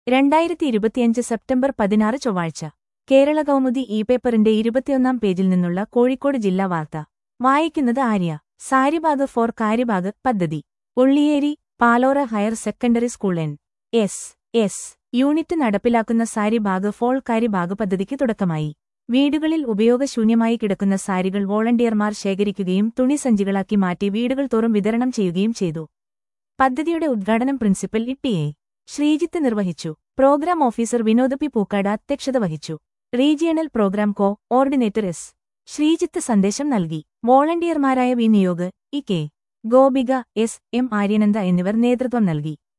രണ്ടായിരത്തി ഇരുപത്തിയഞ്ച് സെപ്റ്റംബർ പതിനാറ് ചൊവ്വാഴ്ച കേരള കൗമുദി ഇ പേപ്പറിന്റെ ഇരുപത്തിയൊന്നാം പേജിൽ നിന്നുള്ള കോഴിക്കോട് ജില്ലാ വാർത്ത വായിക്കുന്നത് ആര്യ സാരിബാഗ് ഫോർ കാര്യബാഗ് പദ്ധതി Ulliyeri Palora higher secondary school N S S unit നടപ്പിലാക്കുന്ന സാരിബാഗ് ഫോൾ കാര്യബാഗ് പദ്ധതിക്ക് തുടക്കമായി വീടുകളിൽ ഉപയോഗശൂന്യമായി കിടക്കുന്ന സാരികൾ വോളണ്ടിയർമാർ ശേഖരിക്കുകയും തുണിസഞ്ചികളാക്കി മാറ്റി വീടുകൾ തോറും വിതരണം ചെയ്യുകയും ചെയ്തു പദ്ധതിയുടെ ഉദ്ഘാടനം പ്രിൻസിപ്പൽ ഇ എ ശ്രീജിത്ത് നിർവഹിച്ചു programme officer Vinod P Pookkad അധ്യക്ഷത വഹിച്ചു regional programme coordinator S Sreejith സന്ദേശം നൽകി വോളണ്ടിയർമാരായ V Niyog E K Gopika S M Aryananda എന്നിവർ നേതൃത്വം നൽകി